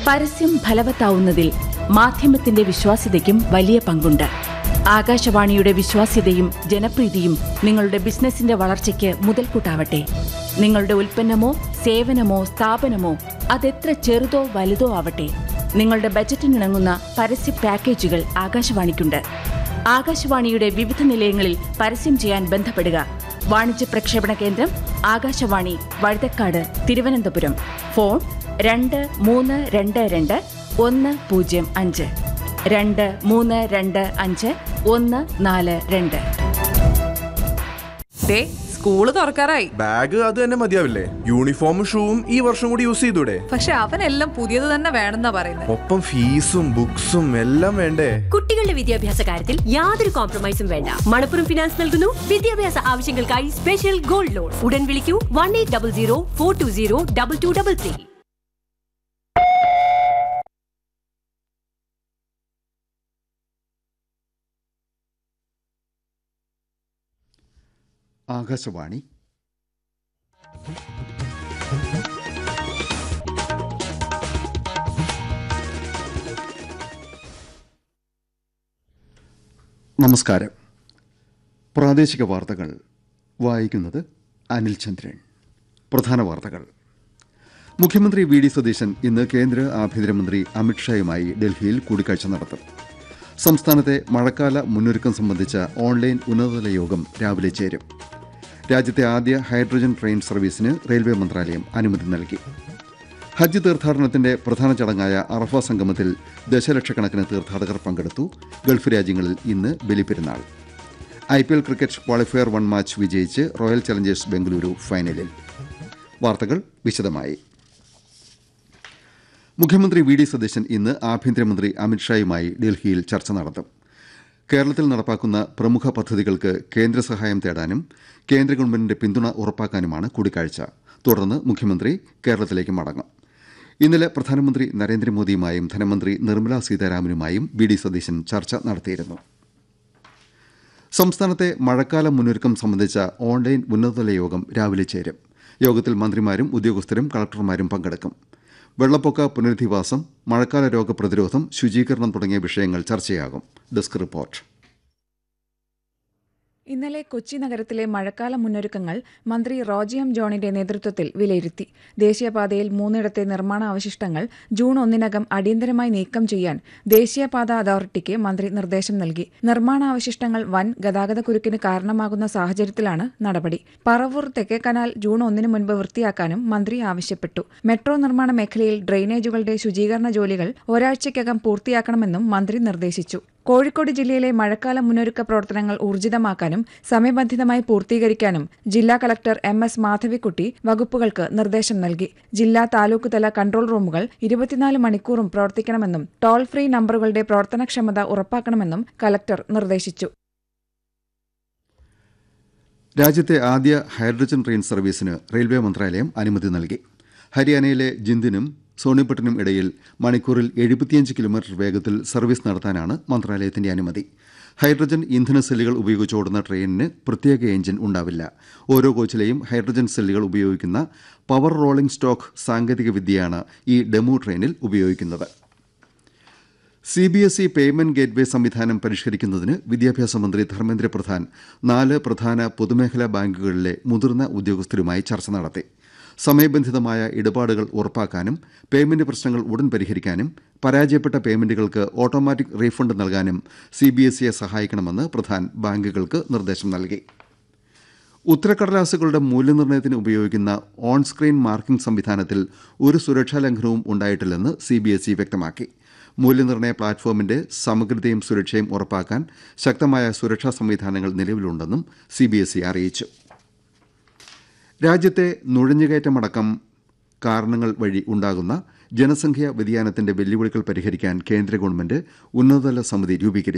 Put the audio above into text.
പരസ്യം ഫലവത്താവുന്നതിൽ മാധ്യമത്തിന്റെ വിശ്വാസ്യതയ്ക്കും വലിയ പങ്കുണ്ട് ആകാശവാണിയുടെ വിശ്വാസ്യതയും ജനപ്രീതിയും നിങ്ങളുടെ ബിസിനസിന്റെ വളർച്ചയ്ക്ക് മുതൽക്കൂട്ടാവട്ടെ നിങ്ങളുടെ ഉൽപ്പന്നമോ സേവനമോ സ്ഥാപനമോ അതെത്ര ചെറുതോ വലുതോ ആവട്ടെ നിങ്ങളുടെ ബജറ്റിനിണങ്ങുന്ന പരസ്യ പാക്കേജുകൾ ആകാശവാണിക്കുണ്ട് ആകാശവാണിയുടെ വിവിധ നിലയങ്ങളിൽ പരസ്യം ചെയ്യാൻ ബന്ധപ്പെടുക വാണിജ്യ പ്രക്ഷേപണ കേന്ദ്രം ആകാശവാണി വഴുതക്കാട് തിരുവനന്തപുരം ഫോൺ രണ്ട് മൂന്ന് രണ്ട് രണ്ട് ഒന്ന് പൂജ്യം അഞ്ച് രണ്ട് മൂന്ന് രണ്ട് അഞ്ച് ഒന്ന് നാല് രണ്ട് ദേ സ്കൂള് തുറക്കാറായി ബാഗ് അത് തന്നെ മതിയാവില്ലേ യൂണിഫോമും ഷൂവും ഈ വർഷം കൂടി യൂസ് ചെയ്തൂടെ പക്ഷെ അവനെല്ലാം പുതിയത് തന്നെ വേണമെന്നാ പറയുന്നത് ഒപ്പം ഫീസും ബുക്സും എല്ലാം വേണ്ടേ കുട്ടികളുടെ വിദ്യാഭ്യാസ കാര്യത്തിൽ യാതൊരു കോംപ്രമൈസും വേണ്ട മണപ്പുറം ഫിനാൻസ് നൽകുന്നു വിദ്യാഭ്യാസ ആവശ്യങ്ങൾക്കായി സ്പെഷ്യൽ ഗോൾഡ് ലോൺ ഉടൻ വിളിക്കൂ one eight double zero four two zero double two double three Akashvani നമസ്കാരം പ്രാദേശിക വാർത്തകൾ വായിക്കുന്നത് അനിൽ ചന്ദ്രൻ പ്രധാന വാർത്തകൾ മുഖ്യമന്ത്രി വി ഡി സതീശൻ ഇന്ന് കേന്ദ്ര ആഭ്യന്തരമന്ത്രി അമിത്ഷായുമായി ഡൽഹിയിൽ കൂടിക്കാഴ്ച നടത്തും സംസ്ഥാനത്തെ മഴക്കാല മുന്നൊരുക്കം സംബന്ധിച്ച ഓൺലൈൻ ഉന്നതതല യോഗം രാവിലെ ചേരും രാജ്യത്തെ ആദ്യ ഹൈഡ്രജൻ ട്രെയിൻ സർവീസിന് റെയിൽവേ മന്ത്രാലയം അനുമതി നൽകി ഹജ്ജ് തീർത്ഥാടനത്തിന്റെ പ്രധാന ചടങ്ങായ അറഫ സംഗമത്തിൽ ദശലക്ഷക്കണക്കിന് തീർത്ഥാടകർ പങ്കെടുത്തു ഗൾഫ് രാജ്യങ്ങളിൽ ഇന്ന് Bali Perunnal I P L cricket qualifier one match വിജയിച്ച് റോയൽ ചലഞ്ചേഴ്സ് ബംഗളൂരു ഫൈനലിൽ വാർത്തകൾ വിശദമായി മുഖ്യമന്ത്രി വി ഡി സതീശൻ ഇന്ന് ആഭ്യന്തരമന്ത്രി അമിത്ഷായുമായി ഡൽഹിയിൽ ചർച്ച നടത്തും കേരളത്തിൽ നടപ്പാക്കുന്ന പ്രമുഖ പദ്ധതികൾക്ക് കേന്ദ്ര സഹായം തേടാനും കേന്ദ്ര ഗവൺമെന്റിന്റെ പിന്തുണ ഉറപ്പാക്കാനുമാണ് കൂടിക്കാഴ്ച തുടർന്ന് മുഖ്യമന്ത്രി കേരളത്തിലേക്ക് മടങ്ങും ഇന്നലെ പ്രധാനമന്ത്രി നരേന്ദ്രമോദിയുമായും ധനമന്ത്രി നിർമ്മല സീതാരാമനുമായും വി ഡി സതീശൻ ചർച്ച നടത്തിയിരുന്നു സംസ്ഥാനത്തെ മഴക്കാല മുന്നൊരുക്കം സംബന്ധിച്ച ഓൺലൈൻ ഉന്നതതല യോഗം രാവിലെ ചേരും യോഗത്തിൽ മന്ത്രിമാരും ഉദ്യോഗസ്ഥരും കളക്ടർമാരും പങ്കെടുക്കും വെള്ളപ്പൊക്ക പുനരധിവാസം മഴക്കാല രോഗപ്രതിരോധം ശുചീകരണം തുടങ്ങിയ വിഷയങ്ങൾ ചർച്ചയാകും ഡെസ്ക് റിപ്പോർട്ട് ഇന്നലെ കൊച്ചി നഗരത്തിലെ മഴക്കാല മുന്നൊരുക്കങ്ങൾ മന്ത്രി റോജി എം ജോണിന്റെ നേതൃത്വത്തിൽ വിലയിരുത്തി ദേശീയപാതയിൽ മൂന്നിടത്തെ നിർമ്മാണ അവശിഷ്ടങ്ങൾ ജൂൺ ഒന്നിനകം അടിയന്തരമായി നീക്കം ചെയ്യാൻ ദേശീയപാത അതോറിറ്റിക്ക് മന്ത്രി നിർദ്ദേശം നൽകി നിർമ്മാണാവശിഷ്ടങ്ങൾ വൻ ഗതാഗതക്കുരുക്കിന് കാരണമാകുന്ന സാഹചര്യത്തിലാണ് നടപടി പറവൂർ തെക്കേ കനാൽ ജൂൺ ഒന്നിന് മുൻപ് വൃത്തിയാക്കാനും മന്ത്രി ആവശ്യപ്പെട്ടു മെട്രോ നിർമ്മാണ മേഖലയിൽ ഡ്രെയിനേജുകളുടെ ശുചീകരണ ജോലികൾ ഒരാഴ്ചയ്ക്കകം പൂർത്തിയാക്കണമെന്നും മന്ത്രി നിർദ്ദേശിച്ചു കോഴിക്കോട് ജില്ലയിലെ മഴക്കാല മുന്നൊരുക്ക പ്രവർത്തനങ്ങൾ ഊർജിതമാക്കാനും സമയബന്ധിതമായി പൂർത്തീകരിക്കാനും ജില്ലാ കളക്ടർ എം എസ് മാധവിക്കുട്ടി വകുപ്പുകൾക്ക് നിർദ്ദേശം നൽകി ജില്ലാ താലൂക്ക് തല കൺട്രോൾ റൂമുകൾ ഇരുപത്തിനാല് മണിക്കൂറും പ്രവർത്തിക്കണമെന്നും ടോൾ ഫ്രീ നമ്പറുകളുടെ പ്രവർത്തനക്ഷമത ഉറപ്പാക്കണമെന്നും കലക്ടർ നിർദ്ദേശിച്ചു രാജ്യത്തെ ആദ്യ ഹൈഡ്രജൻ ട്രെയിൻ സർവീസിന് റെയിൽവേ മന്ത്രാലയം അനുമതി നൽകി ഹരിയാനയിലെ ജിന്ദിനും സോണിപ്പട്ടിനും ഇടയിൽ മണിക്കൂറിൽ എഴുപത്തിയഞ്ച് കിലോമീറ്റർ വേഗത്തിൽ സർവീസ് നടത്താനാണ് മന്ത്രാലയത്തിന്റെ അനുമതി ഹൈഡ്രജൻ ഇന്ധന സെല്ലുകൾ ഉപയോഗിച്ച് ഓടുന്ന ട്രെയിനിന് പ്രത്യേക എഞ്ചിൻ ഉണ്ടാവില്ല ഓരോ കോച്ചിലെയും ഹൈഡ്രജൻ സെല്ലുകൾ ഉപയോഗിക്കുന്ന പവർ റോളിംഗ് സ്റ്റോക്ക് സാങ്കേതിക വിദ്യയാണ് ഈ ഡെമു ട്രെയിനിൽ ഉപയോഗിക്കുന്നത് C B S E payment gateway സംവിധാനം പരിഷ്കരിക്കുന്നതിന് വിദ്യാഭ്യാസ മന്ത്രി ധർമ്മേന്ദ്ര പ്രധാൻ നാല് പ്രധാന പൊതുമേഖലാ ബാങ്കുകളിലെ മുതിർന്ന ഉദ്യോഗസ്ഥരുമായി ചർച്ച നടത്തി സമയബന്ധിതമായ ഇടപാടുകൾ ഉറപ്പാക്കാനും പേയ്മെന്റ് പ്രശ്നങ്ങൾ ഉടൻ പരിഹരിക്കാനും പരാജയപ്പെട്ട പേയ്മെന്റുകൾക്ക് ഓട്ടോമാറ്റിക് റീഫണ്ട് നൽകാനും സി ബി എസ് ഇയെ സഹായിക്കണമെന്ന് പ്രധാൻ ബാങ്കുകൾക്ക് നിർദ്ദേശം നൽകി ഉത്തരക്കടലാസുകളുടെ മൂല്യനിർണ്ണയത്തിന് ഉപയോഗിക്കുന്ന ഓൺ സ്ക്രീൻ മാർക്കിംഗ് സംവിധാനത്തിൽ ഒരു സുരക്ഷാ ലംഘനവും ഉണ്ടായിട്ടില്ലെന്ന് സി ബി എസ് ഇ വ്യക്തമാക്കി മൂല്യനിർണ്ണയ പ്ലാറ്റ്ഫോമിന്റെ സമഗ്രതയും സുരക്ഷയും ഉറപ്പാക്കാൻ ശക്തമായ സുരക്ഷാ സംവിധാനങ്ങൾ നിലവിലുണ്ടെന്നും സി ബി എസ് ഇ അറിയിച്ചു രാജ്യത്തെ നുഴഞ്ഞുകയറ്റമടക്കം കാരണങ്ങൾ വഴി ഉണ്ടാകുന്ന ജനസംഖ്യാ വ്യതിയാനത്തിന്റെ വെല്ലുവിളികൾ പരിഹരിക്കാൻ കേന്ദ്ര ഗവൺമെന്റ് ഉന്നതതല സമിതി രൂപീകരിച്ചു